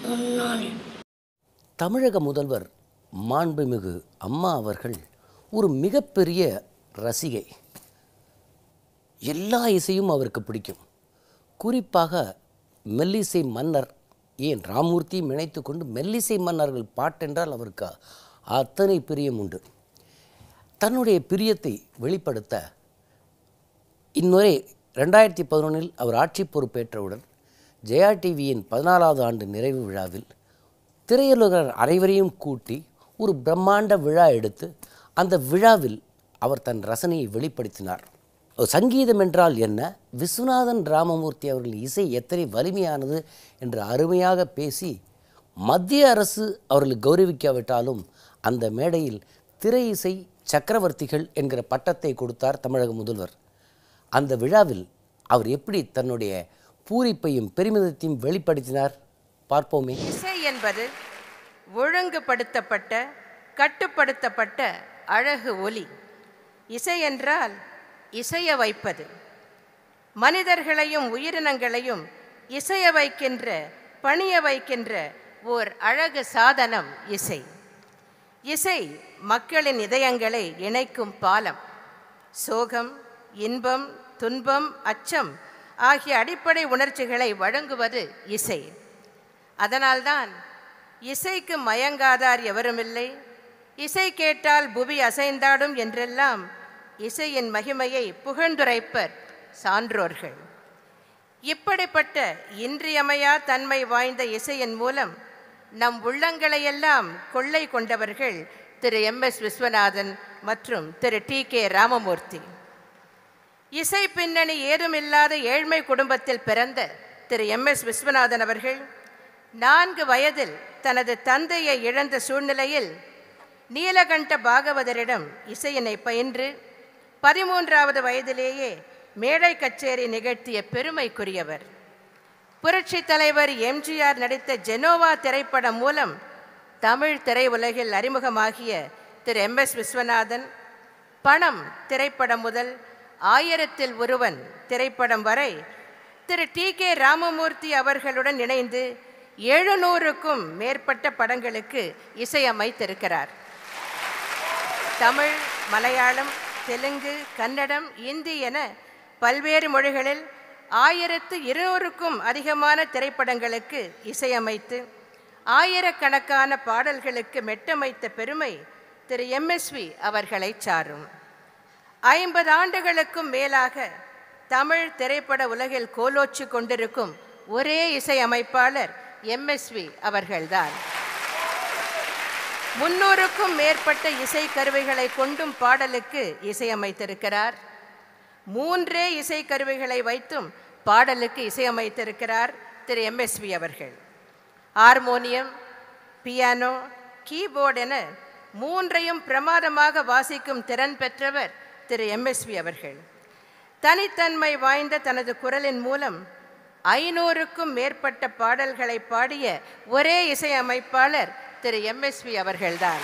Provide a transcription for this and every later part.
முன்னாள் தமிழக முதல்வர் மாண்புமிகு அம்மா அவர்கள் ஒரு மிகப்பெரிய ரசிகை எல்லா இசையும் அவருக்கு பிடிக்கும் குறிப்பாக மெல்லிசை மன்னர் ஏன் ராமூர்த்தி இணைத்து கொண்டு மெல்லிசை மன்னர்கள் பாட்டென்றால் அவருக்கு அத்தனை பிரியம் உண்டு தன்னுடைய பிரியத்தை வெளிப்படுத்த இன்முறை ரெண்டாயிரத்தி பதினொன்றில் அவர் ஆட்சி பொறுப்பேற்றவுடன் ஜெயா டிவியின் பதினாலாவது ஆண்டு நிறைவு விழாவில் திரையுலகர் அனைவரையும் கூட்டி ஒரு பிரம்மாண்ட விழா எடுத்து அந்த விழாவில் அவர் தன் ரசனையை வெளிப்படுத்தினார் சங்கீதம் என்றால் என்ன விஸ்வநாதன் ராமமூர்த்தி அவர்களின் இசை எத்தனை வலிமையானது என்று அருமையாக பேசி மத்திய அரசு அவர்களை கௌரவிக்காவிட்டாலும் அந்த மேடையில் திரை இசை சக்கரவர்த்திகள் என்கிற பட்டத்தை கொடுத்தார் தமிழக முதல்வர் அந்த விழாவில் அவர் எப்படி தன்னுடைய பூரிப்பையும் பெருமிதத்தையும் வெளிப்படுத்தினார் பார்ப்போமே இசை என்பது ஒழுங்குபடுத்தப்பட்ட கட்டுப்படுத்தப்பட்ட அழகு ஒலி இசை என்றால் இசைய வைப்பது மனிதர்களையும் உயிரினங்களையும் இசைய வைக்கின்ற பணிய வைக்கின்ற ஓர் அழகு சாதனம் இசை இசை மக்களின் இதயங்களை இணைக்கும் பாலம் சோகம் இன்பம் துன்பம் அச்சம் ஆகிய அடிப்படை உணர்ச்சிகளை வழங்குவது இசை அதனால்தான் இசைக்கு மயங்காதார் எவருமில்லை இசை கேட்டால் புவி அசைந்தாடும் என்றெல்லாம் இசையின் மகிமையை புகழ்ந்துரைப்பர் சான்றோர்கள் இப்படிப்பட்ட இன்றியமையா தன்மை வாய்ந்த இசையின் மூலம் நம் உள்ளங்களையெல்லாம் கொள்ளை கொண்டவர்கள் திரு எம் எஸ் விஸ்வநாதன் மற்றும் திரு டி கே ராமமூர்த்தி இசை பின்னணி ஏதுமில்லாத ஏழ்மை குடும்பத்தில் பிறந்த திரு எம் எஸ் விஸ்வநாதன் அவர்கள் நான்கு வயதில் தனது தந்தையை இழந்த சூழ்நிலையில் நீலகண்ட பாகவதரிடம் இசையினை பயின்று பதிமூன்றாவது வயதிலேயே மேடை கச்சேரி நிகழ்த்திய பெருமைக்குரியவர் புரட்சி தலைவர் எம்ஜிஆர் நடித்த ஜெனோவா திரைப்படம் மூலம் தமிழ் திரையுலகில் அறிமுகமாகிய திரு எம் எஸ் விஸ்வநாதன் பணம் திரைப்படம் முதல் ஆயிரத்தில் ஒருவன் திரைப்படம் வரை திரு டி கே ராமமூர்த்தி அவர்களுடன் இணைந்து எழுநூறுக்கும் மேற்பட்ட படங்களுக்கு இசையமைத்திருக்கிறார் தமிழ் மலையாளம் தெலுங்கு கன்னடம் இந்தி என பல்வேறு மொழிகளில் ஆயிரத்து இருநூறுக்கும் அதிகமான திரைப்படங்களுக்கு இசையமைத்து ஆயிரக்கணக்கான பாடல்களுக்கு மெட்டமைத்த பெருமை திரு எம்எஸ்வி அவர்களை சாரும் ஐம்பது ஆண்டுகளுக்கும் மேலாக தமிழ் திரைப்பட உலகில் கோலோச்சு கொண்டிருக்கும் ஒரே இசையமைப்பாளர் எம்எஸ்வி அவர்கள்தான் முன்னூறுக்கும் மேற்பட்ட இசை கருவிகளை கொண்டும் பாடலுக்கு இசையமைத்திருக்கிறார் மூன்றே இசை கருவிகளை வைத்தும் பாடலுக்கு இசையமைத்திருக்கிறார் திரு எம்எஸ்வி அவர்கள் ஹார்மோனியம் பியானோ கீபோர்டு என மூன்றையும் பிரமாதமாக வாசிக்கும் திறன் பெற்றவர் திரு எம்எஸ்வி அவர்கள் தனித்தன்மை வாய்ந்த தனது குரலின் மூலம் ஐநூறுக்கும் மேற்பட்ட பாடல்களை பாடிய ஒரே இசையமைப்பாளர் திரு எம்எஸ்வி அவர்கள்தான்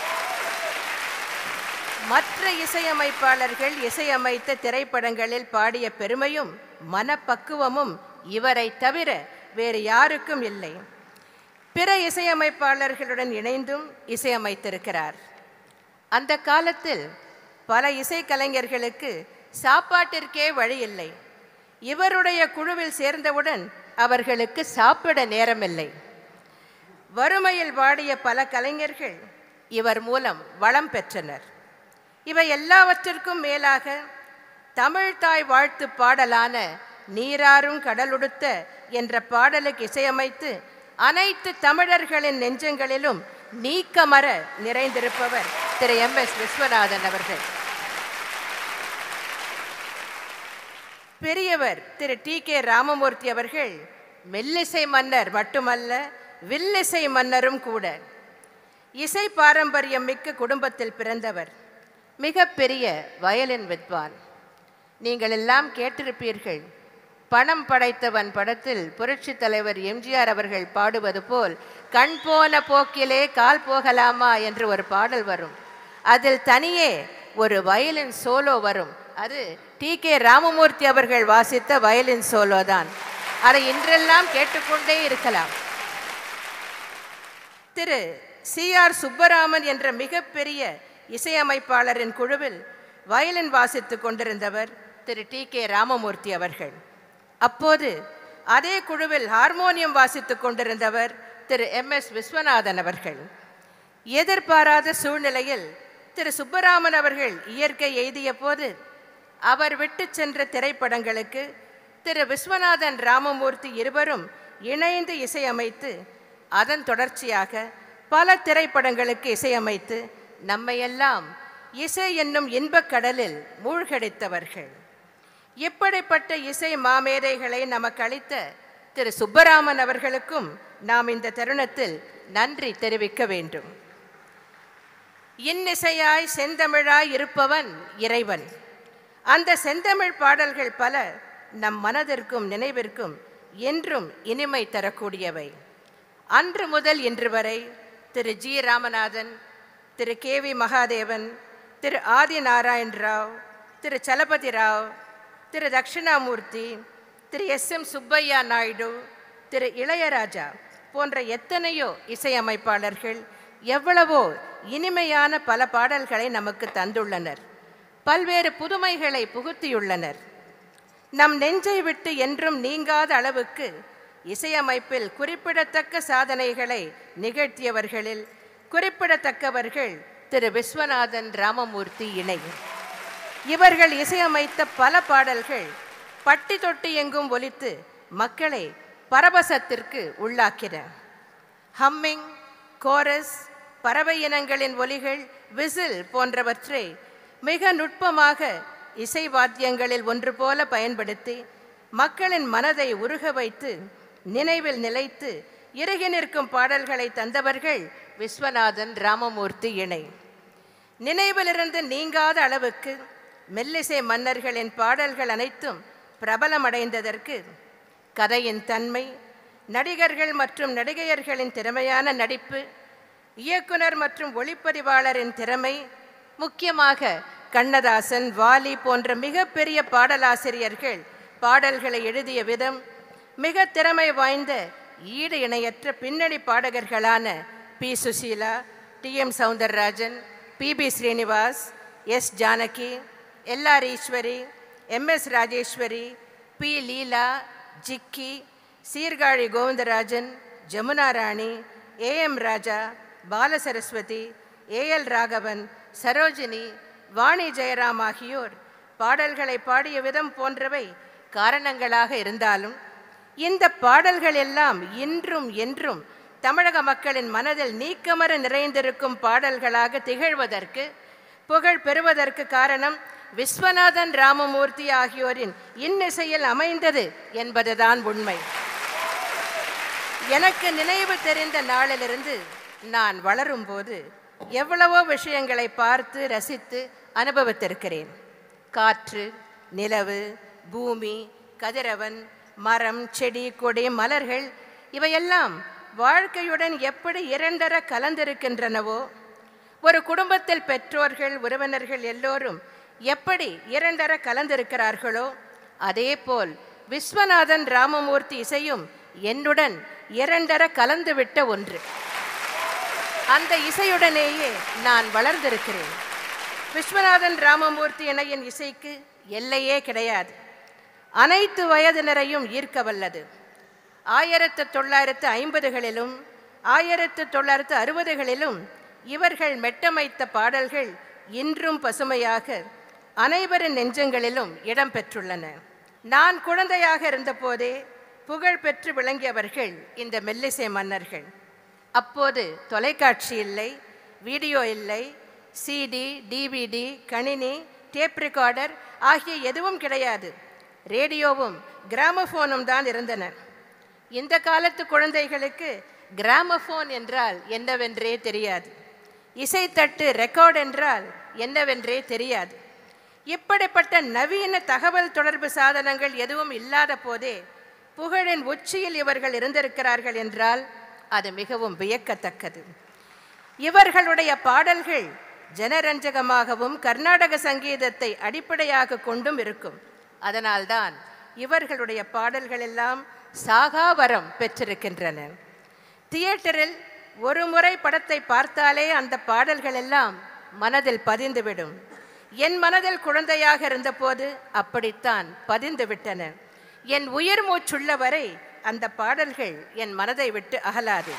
மற்ற இசையமைப்பாளர்கள் இசையமைத்த திரைப்படங்களில் பாடிய பெருமையும் மனப்பக்குவமும் இவரை தவிர வேறு யாருக்கும் இல்லை பிற இசையமைப்பாளர்களுடன் இணைந்தும் இசையமைத்திருக்கிறார் அந்த காலத்தில் பல இசைக்கலைஞர்களுக்கு சாப்பாட்டிற்கே வழி இல்லை இவருடைய குழுவில் சேர்ந்தவுடன் அவர்களுக்கு சாப்பிட நேரமில்லை வறுமையில் வாடிய பல கலைஞர்கள் இவர் மூலம் வளம் பெற்றனர் இவை எல்லாவற்றிற்கும் மேலாக தமிழ் தாய் வாழ்த்து பாடலான நீராறும் கடலுடுத்த என்ற பாடலுக்கு இசையமைத்து அனைத்து தமிழர்களின் நெஞ்சங்களிலும் நீக்கமர நிறைந்திருப்பவர் திரு எம் எஸ் விஸ்வநாதன் அவர்கள் பெரியவர் திரு டி கே ராமமூர்த்தி அவர்கள் மெல்லிசை மன்னர் மட்டுமல்ல வில்லிசை மன்னரும் கூட இசை பாரம்பரியம் மிக்க குடும்பத்தில் பிறந்தவர் மிகப்பெரிய வயலின் வித்வான் நீங்கள் எல்லாம் கேட்டிருப்பீர்கள் பணம் படைத்தவன் படத்தில் புரட்சி தலைவர் எம்ஜிஆர் அவர்கள் பாடுவது போல் கண் போன போக்கிலே கால் போகலாமா என்று ஒரு பாடல் வரும் அதில் தனியே ஒரு வயலின் சோலோ வரும் அது டி கே ராமமூர்த்தி அவர்கள் வாசித்த வயலின் சோலோ தான் அதை இன்றெல்லாம் கேட்டுக்கொண்டே இருக்கலாம் திரு சி ஆர் சுப்பராமன் என்ற மிகப்பெரிய இசையமைப்பாளரின் குழுவில் வயலின் வாசித்துக் கொண்டிருந்தவர் திரு டி கே ராமமூர்த்தி அவர்கள் அப்போது அதே குழுவில் ஹார்மோனியம் வாசித்துக் கொண்டிருந்தவர் திரு எம் எஸ் விஸ்வநாதன் அவர்கள் எதிர்பாராத சூழ்நிலையில் திரு சுப்பராமன் அவர்கள் இயற்கை எய்திய போது அவர் விட்டு சென்ற திரைப்படங்களுக்கு திரு விஸ்வநாதன் ராமமூர்த்தி இருவரும் இணைந்து இசையமைத்து அதன் தொடர்ச்சியாக பல திரைப்படங்களுக்கு இசையமைத்து நம்மையெல்லாம் இசை என்னும் இன்பக் கடலில் மூழ்கடித்தவர்கள் இப்படிப்பட்ட இசை மாமேதைகளை நமக்கு அளித்த திரு சுப்பராமன் அவர்களுக்கும் நாம் இந்த தருணத்தில் நன்றி தெரிவிக்க வேண்டும் இன்னிசையாய் செந்தமிழாய் இருப்பவன் இறைவன் அந்த செந்தமிழ் பாடல்கள் பல நம் மனதிற்கும் நினைவிற்கும் என்றும் இனிமை தரக்கூடியவை அன்று முதல் இன்று வரை Thiru G Ramanathan Thiru K V Mahadevan Thiru Adi Narayan Rao Thiru Chalapathi Rao Thiru Dakshinamoorthy Thiru S M Subbaiah Naidu Thiru Ilaiyaraaja போன்ற எத்தனையோ இசையமைப்பாளர்கள் எவ்வளவோ இனிமையான பல பாடல்களை நமக்கு தந்துள்ளனர் பல்வேறு புதுமைகளை புகுத்தியுள்ளனர் நம் நெஞ்சை விட்டு என்றும் நீங்காத அளவுக்கு இசையமைப்பில் குறிப்பிடத்தக்க சாதனைகளை நிகழ்த்தியவர்களில் குறிப்பிடத்தக்கவர்கள் திரு விஸ்வநாதன் ராமமூர்த்தி இணை இவர்கள் இசையமைத்த பல பாடல்கள் பட்டி தொட்டி எங்கும் ஒலித்து மக்களை பரவசத்திற்கு உள்ளாக்கின ஹம்மிங் கோரஸ் பறவை இனங்களின் ஒலிகள் விசில் போன்றவற்றை மிக நுட்பமாக இசை வாத்தியங்களில் ஒன்று போல பயன்படுத்தி மக்களின் மனதை உருக வைத்து நினைவில் நிலைத்து இறுகி நிற்கும் பாடல்களை தந்தவர்கள் விஸ்வநாதன் ராமமூர்த்தி இணை நினைவிலிருந்து நீங்காத அளவுக்கு மெல்லிசை மன்னர்களின் பாடல்கள் அனைத்தும் பிரபலமடைந்ததற்கு கதையின் தன்மை நடிகர்கள் மற்றும் நடிகையர்களின் திறமையான நடிப்பு இயக்குனர் மற்றும் ஒளிப்பதிவாளரின் திறமை முக்கியமாக கண்ணதாசன் வாலி போன்ற மிகப்பெரிய பாடலாசிரியர்கள் பாடல்களை எழுதிய விதம் மிக திறமை வாய்ந்த ஈடு இணையற்ற பின்னணி பாடகர்களான P Susheela T M Soundararajan P B Srinivas S Janaki L R Eswari M S Rajeswari P Leela Jikki Sirkazhi Govindarajan Jamuna Rani A M Raja Balasaraswathi A L Raghavan Sarojini Vani Jairam ஆகியோர் பாடல்களை பாடிய விதம் போன்றவை காரணங்களாக இருந்தாலும் இந்த பாடல்கள் எல்லாம் இன்றும் என்றும் தமிழக மக்களின் மனதில் நீக்கமர நிறைந்திருக்கும் பாடல்களாக திகழ்வதற்கு புகழ் பெறுவதற்கு காரணம் விஸ்வநாதன் ராமமூர்த்தி ஆகியோரின் இன்னிசையில் அமைந்தது என்பதுதான் உண்மை எனக்கு நினைவு தெரிந்த நாளிலிருந்து நான் வளரும்போது எவ்வளவோ விஷயங்களை பார்த்து ரசித்து அனுபவித்திருக்கிறேன் காற்று நிலவு பூமி கதிரவன் மரம் செடி கொடி மலர்கள் இவையெல்லாம் வாழ்க்கையுடன் எப்படி இரண்டர கலந்திருக்கின்றனவோ ஒரு குடும்பத்தில் பெற்றோர்கள் உறவினர்கள் எல்லோரும் எப்படி இரண்டர கலந்திருக்கிறார்களோ அதேபோல் விஸ்வநாதன் ராமமூர்த்தி இசையும் என்னுடன் இரண்டர கலந்துவிட்ட ஒன்று அந்த இசையுடனேயே நான் வளர்ந்திருக்கிறேன் விஸ்வநாதன் ராமமூர்த்தி இணையின் இசைக்கு எல்லையே கிடையாது அனைத்து வயதினரையும் ஈர்க்க வல்லது ஆயிரத்து தொள்ளாயிரத்து ஐம்பதுகளிலும் ஆயிரத்து தொள்ளாயிரத்து அறுபதுகளிலும் இவர்கள் மெட்டமைத்த பாடல்கள் இன்றும் பசுமையாக அனைவரின் நெஞ்சங்களிலும் இடம்பெற்றுள்ளன நான் குழந்தையாக இருந்தபோதே புகழ் பெற்று விளங்கியவர்கள் இந்த மெல்லிசை மன்னர்கள் அப்போது தொலைக்காட்சி இல்லை வீடியோ இல்லை சிடி டிவிடி கணினி டேப் ரெக்கார்டர் ஆகிய எதுவும் கிடையாது ரேடியோவும் கிராமஃபோனும் தான் இருந்தன இந்த காலத்து குழந்தைகளுக்கு கிராமஃபோன் என்றால் என்னவென்றே தெரியாது இசைத்தட்டு ரெக்கார்ட் என்றால் என்னவென்றே தெரியாது இப்படிப்பட்ட நவீன தகவல் தொடர்பு சாதனங்கள் எதுவும் இல்லாத போதே புகழின் உச்சியில் இவர்கள் இருந்திருக்கிறார்கள் என்றால் அது மிகவும் வியக்கத்தக்கது இவர்களுடைய பாடல்கள் ஜனரஞ்சகமாகவும் கர்நாடக சங்கீதத்தை அடிப்படையாக கொண்டும் இருக்கும் அதனால்தான் இவர்களுடைய பாடல்கள் எல்லாம் சாகாவரம் பெற்றிருக்கின்றன தியேட்டரில் ஒரு முறை படத்தை பார்த்தாலே அந்த பாடல்கள் எல்லாம் மனதில் பதிந்துவிடும் என் மனதில் குழந்தையாக இருந்தபோது அப்படித்தான் பதிந்து விட்டன என் உயிர் மூச்சுள்ள வரை அந்த பாடல்கள் என் மனதை விட்டு அகலாது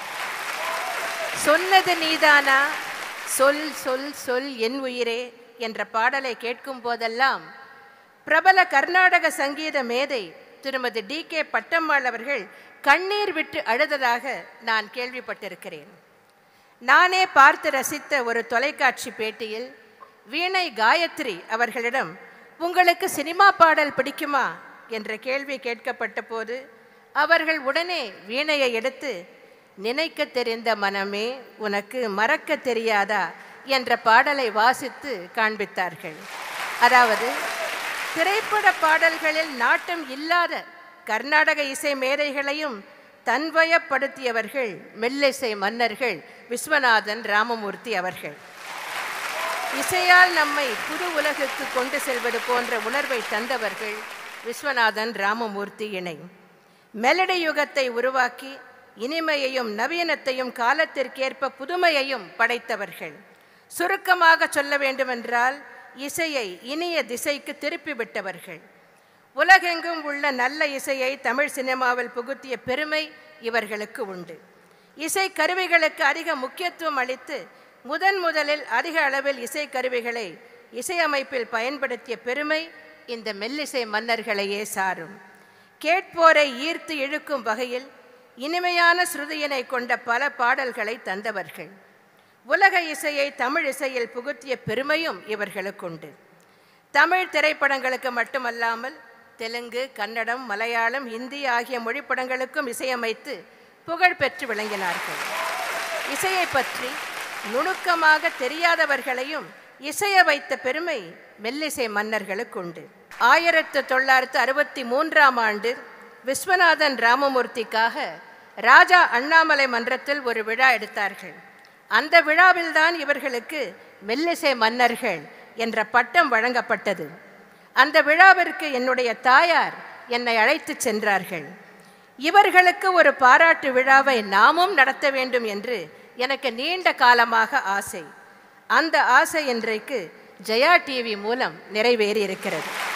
சொன்னது நீதானா சொல் சொல் சொல் என் உயிரே என்ற பாடலை கேட்கும் போதெல்லாம் பிரபல கர்நாடக சங்கீத மேதை திருமதி டி கே பட்டம்மாள் அவர்கள் கண்ணீர் விட்டு அழுததாக நான் கேள்விப்பட்டிருக்கிறேன் நானே பார்த்து ரசித்த ஒரு தொலைக்காட்சி பேட்டியில் வீணை காயத்ரி அவர்களிடம் உங்களுக்கு சினிமா பாடல் பிடிக்குமா என்ற கேள்வி கேட்கப்பட்ட போது அவர்கள் உடனே வீணையை எடுத்து நினைக்க தெரிந்த மனமே உனக்கு மறக்க தெரியாதா என்ற பாடலை வாசித்து காண்பித்தார்கள் அதாவது திரைப்பட பாடல்களில் நாட்டம் இல்லாத கர்நாடக இசை மேதைகளையும் தன்வயப்படுத்தியவர்கள் மெல்லிசை மன்னர்கள் விஸ்வநாதன் ராமமூர்த்தி அவர்கள் இசையால் நம்மை புது உலகுக்கு கொண்டு செல்வது போன்ற உணர்வை தந்தவர்கள் விஸ்வநாதன் ராமமூர்த்தி இணை மெலடி யுகத்தை உருவாக்கி இனிமையையும் நவீனத்தையும் காலத்திற்கேற்ப புதுமையையும் படைத்தவர்கள் சுருக்கமாக சொல்ல வேண்டுமென்றால் இசையை இனிய திசைக்கு திருப்பி விட்டவர்கள் உலகெங்கும் உள்ள நல்ல இசையை தமிழ் சினிமாவில் புகுத்திய பெருமை இவர்களுக்கு உண்டு இசை கருவிகளுக்கு அதிக முக்கியத்துவம் அளித்து முதன் முதலில் அதிக அளவில் இசை கருவிகளை இசையமைப்பில் பயன்படுத்திய பெருமை இந்த மெல்லிசை மன்னர்களையே சாரும் கேட்போரை ஈர்த்து இழுக்கும் வகையில் இனிமையான ஸ்ருதியினை கொண்ட பல பாடல்களை தந்தவர்கள் உலக இசையை தமிழ் இசையில் புகுத்திய பெருமையும் இவர்களுக்குண்டு தமிழ் திரைப்படங்களுக்கு மட்டுமல்லாமல் தெலுங்கு கன்னடம் மலையாளம் ஹிந்தி ஆகிய மொழிப்படங்களுக்கும் இசையமைத்து புகழ் பெற்று விளங்கினார்கள் இசையை பற்றி நுணுக்கமாக தெரியாதவர்களையும் இசைய வைத்த பெருமை மெல்லிசை மன்னர்களுக்கு உண்டு ஆயிரத்து தொள்ளாயிரத்து அறுபத்தி மூன்றாம் ஆண்டு விஸ்வநாதன் ராமமூர்த்திக்காக ராஜா அண்ணாமலை மன்றத்தில் ஒரு விழா எடுத்தார்கள் அந்த விழாவில்தான் இவர்களுக்கு மெல்லிசை மன்னர்கள் என்ற பட்டம் வழங்கப்பட்டது அந்த விழாவிற்கு என்னுடைய தாயார் என்னை அழைத்துச் சென்றார்கள் இவர்களுக்கு ஒரு பாராட்டு விழாவை நாமும் நடத்த வேண்டும் என்று எனக்கு நீண்ட காலமாக ஆசை அந்த ஆசை இன்றைக்கு ஜெயா டிவி மூலம் நிறைவேறி இருக்கிறது